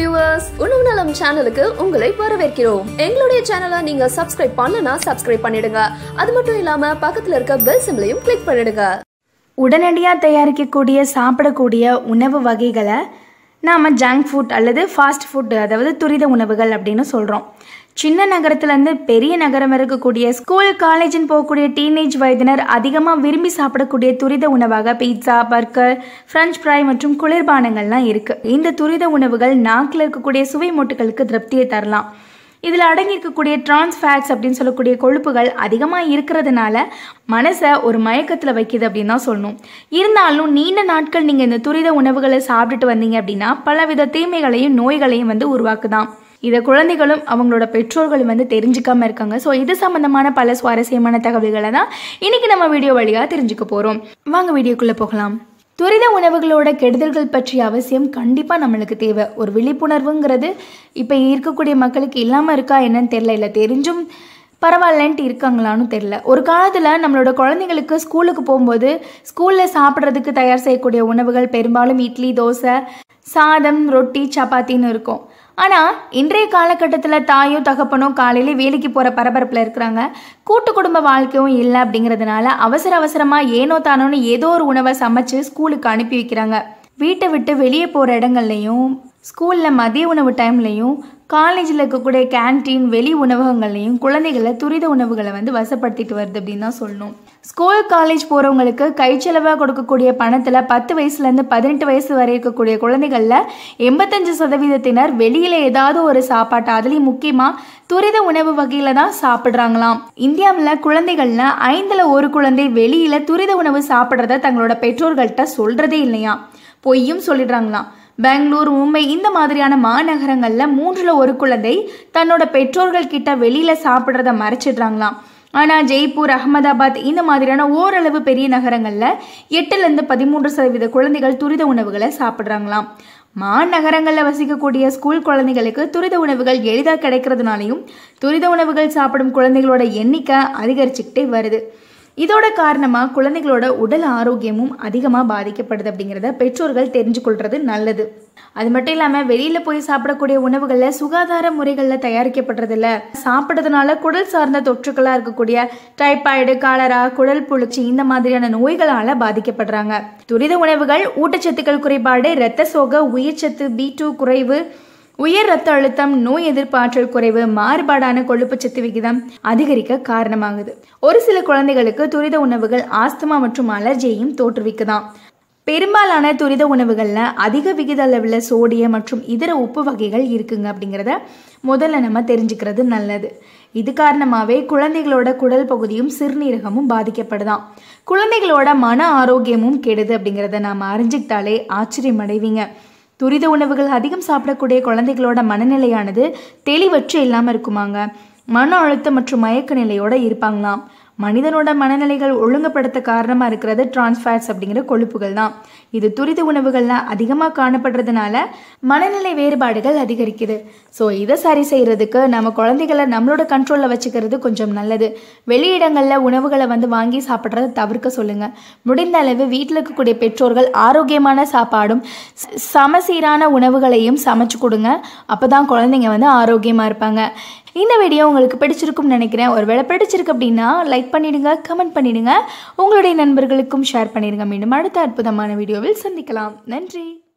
viewers உணவு நலம் சேனலுக்கு உங்களை வரவேற்கிறோம் எங்களுடைய சேனலை நீங்க சப்ஸ்கிரைப் பண்ணலனா சப்ஸ்கிரைப் பண்ணிடுங்க அது மட்டும் இல்லாம பக்கத்துல இருக்க பெல் சிம்லையும் கிளிக் பண்ணிடுங்க உடனடியாக தயாரிக்கக்கூடிய சாப்பிடக்கூடிய உணவு வகைகளை நாம் ஜங்க் ஃபுட் அல்லது ஃபாஸ்ட் ஃபுட் அதாவது துரித உணவுகள் அப்படின்னு சொல்கிறோம் சின்ன நகரத்துலேருந்து பெரிய நகரம் இருக்கக்கூடிய ஸ்கூல் காலேஜின்னு போகக்கூடிய டீனேஜ் வயதினர் அதிகமாக விரும்பி சாப்பிடக்கூடிய துரித உணவாக பீட்சா பர்கர் ஃப்ரெஞ்ச் ஃப்ரை மற்றும் குளிர்பானங்கள்லாம் இருக்குது இந்த துரித உணவுகள் நாக்கில் இருக்கக்கூடிய சுவை மூட்டுகளுக்கு திருப்தியை தரலாம் இதில் அடங்கியிருக்கக்கூடிய டிரான்ஸ் ஃபேட்ஸ் அப்படின்னு சொல்லக்கூடிய கொழுப்புகள் அதிகமாக இருக்கிறதுனால மனசை ஒரு மயக்கத்தில் வைக்குது அப்படின்னு தான் சொல்லணும் இருந்தாலும் நீண்ட நாட்கள் நீங்கள் இந்த துரித உணவுகளை சாப்பிட்டுட்டு வந்தீங்க அப்படின்னா பலவித தீமைகளையும் நோய்களையும் வந்து உருவாக்குதான் இதை குழந்தைகளும் அவங்களோட பெற்றோர்களும் வந்து தெரிஞ்சுக்காம இருக்காங்க ஸோ இது சம்மந்தமான பல சுவாரஸ்யமான தகவல்களை தான் இன்னைக்கு நம்ம வீடியோ வழியாக தெரிஞ்சுக்க போகிறோம் வாங்க வீடியோக்குள்ளே போகலாம் துரித உணவுகளோட கெடுதல்கள் பற்றிய அவசியம் கண்டிப்பாக நம்மளுக்கு தேவை ஒரு விழிப்புணர்வுங்கிறது இப்போ இருக்கக்கூடிய மக்களுக்கு இல்லாமல் இருக்கா என்னன்னு தெரில இல்லை தெரிஞ்சும் பரவாயில்லன்ட்டு இருக்காங்களான்னு தெரில ஒரு காலத்தில் நம்மளோட குழந்தைங்களுக்கு ஸ்கூலுக்கு போகும்போது ஸ்கூலில் சாப்பிட்றதுக்கு தயார் செய்யக்கூடிய உணவுகள் பெரும்பாலும் இட்லி தோசை சாதம் ரொட்டி சப்பாத்தின்னு இருக்கும் ஆனால் இன்றைய காலகட்டத்தில் தாயோ தகப்பனோ காலையில வேலைக்கு போகிற பரபரப்பில் இருக்கிறாங்க கூட்டு குடும்ப வாழ்க்கையும் இல்லை அப்படிங்கிறதுனால அவசர அவசரமாக ஏனோ தானோன்னு ஏதோ ஒரு உணவை சமைச்சு ஸ்கூலுக்கு அனுப்பி வைக்கிறாங்க வீட்டை விட்டு வெளியே போகிற இடங்கள்லையும் ஸ்கூலில் மதிய உணவு டைம்லையும் காலேஜில் இருக்கக்கூடிய கேன்டீன் வெளி உணவகங்கள்லையும் குழந்தைகளை துரித உணவுகளை வந்து வசப்படுத்திட்டு வருது அப்படின்னு தான் சொல்லணும் ஸ்கூல் காலேஜ் போகிறவங்களுக்கு கைச்செலவாக கொடுக்கக்கூடிய பணத்தில் பத்து வயசுலேருந்து பதினெட்டு வயசு வரை இருக்கக்கூடிய குழந்தைகளில் எண்பத்தஞ்சு சதவீதத்தினர் வெளியில் ஏதாவது ஒரு சாப்பாட்டை அதுலேயும் முக்கியமாக துரித உணவு வகையில் தான் சாப்பிட்றாங்களாம் இந்தியாவில் குழந்தைகளில் ஐந்தில் ஒரு குழந்தை வெளியில் துரித உணவு சாப்பிட்றத தங்களோட பெற்றோர்கள்ட்ட சொல்கிறதே இல்லையா பொய்யும் சொல்லிடுறாங்களாம் பெங்களூர் மும்பை இந்த மாதிரியான மாநகரங்களில் மூன்றில் ஒரு குழந்தை தன்னோட பெற்றோர்கள் கிட்ட வெளியில் சாப்பிட்றத மறைச்சிடுறாங்களாம் ஆனால் ஜெய்ப்பூர் அகமதாபாத் இந்த மாதிரியான ஓரளவு பெரிய நகரங்களில் எட்டுலேருந்து பதிமூன்று சதவீத குழந்தைகள் துரித உணவுகளை சாப்பிட்றாங்களாம் மாநகரங்களில் வசிக்கக்கூடிய ஸ்கூல் குழந்தைகளுக்கு துரித உணவுகள் எளிதாக கிடைக்கிறதுனாலையும் துரித உணவுகள் சாப்பிடும் குழந்தைகளோட எண்ணிக்கை அதிகரிச்சுக்கிட்டே வருது இதோட காரணமாக குழந்தைகளோட உடல் ஆரோக்கியமும் அதிகமாக பாதிக்கப்படுது அப்படிங்கிறத பெற்றோர்கள் தெரிஞ்சு கொள்வது நல்லது அது மட்டும் இல்லாமல் வெளியில் போய் சாப்பிடக்கூடிய உணவுகளில் சுகாதார முறைகளில் தயாரிக்கப்படுறதில்ல சாப்பிட்றதுனால குடல் சார்ந்த தொற்றுக்களாக இருக்கக்கூடிய டைபாய்டு காலரா குடல் புழுச்சி இந்த மாதிரியான நோய்களால் பாதிக்கப்படுறாங்க துரித உணவுகள் ஊட்டச்சத்துக்கள் குறைபாடு இரத்த சோகை உயிர்ச்சத்து பி டூ குறைவு உயர் ரத்த அழுத்தம் நோய் எதிர்ப்பு ஆற்றல் குறைவு மாறுபாடான கொழுப்புச்சத்து விகிதம் அதிகரிக்க காரணமாகுது ஒரு சில குழந்தைகளுக்கு துரித உணவுகள் ஆஸ்துமா மற்றும் அலர்ஜியையும் தோற்றுவிக்குதாம் பெரும்பாலான துரித உணவுகளில் அதிக விகித அளவில் சோடியம் மற்றும் இதர உப்பு வகைகள் இருக்குங்க அப்படிங்கிறத முதல்ல நம்ம தெரிஞ்சுக்கிறது நல்லது இது காரணமாகவே குழந்தைகளோட குடல் பகுதியும் சிறுநீரகமும் பாதிக்கப்படுதாம் குழந்தைகளோட மன ஆரோக்கியமும் கெடுது அப்படிங்கிறத நாம் அறிஞ்சிக்கிட்டாலே ஆச்சரியம் அடைவீங்க துரித உணவுகள் அதிகம் சாப்பிடக்கூடிய குழந்தைகளோட மனநிலையானது தெளிவற்று இல்லாமல் இருக்குமாங்க மன அழுத்தம் மற்றும் மயக்க நிலையோட இருப்பாங்களாம் மனிதனோட மனநிலைகள் ஒழுங்குபடுத்த காரணமாக இருக்கிறது டிரான்ஸ்ஃபேட்ஸ் அப்படிங்கிற கொழுப்புகள் தான் இது துரித உணவுகளில் அதிகமாக காணப்படுறதுனால மனநிலை வேறுபாடுகள் அதிகரிக்குது ஸோ இதை சரி செய்கிறதுக்கு நம்ம குழந்தைகளை நம்மளோட கண்ட்ரோலில் வச்சுக்கிறது கொஞ்சம் நல்லது வெளியிடங்களில் உணவுகளை வந்து வாங்கி சாப்பிட்றத தவிர்க்க சொல்லுங்கள் முடிந்த அளவு வீட்டில் இருக்கக்கூடிய பெற்றோர்கள் ஆரோக்கியமான சாப்பாடும் சமசீரான உணவுகளையும் சமைச்சு கொடுங்க அப்போ தான் குழந்தைங்க வந்து ஆரோக்கியமாக இருப்பாங்க இந்த வீடியோ உங்களுக்கு பிடிச்சிருக்கும்னு நினைக்கிறேன் ஒரு வேளை பிடிச்சிருக்கு அப்படின்னா லைக் பண்ணிடுங்க கமெண்ட் பண்ணிடுங்க உங்களுடைய நண்பர்களுக்கும் ஷேர் பண்ணிடுங்க மீண்டும் அடுத்த அற்புதமான வீடியோவில் சந்திக்கலாம் நன்றி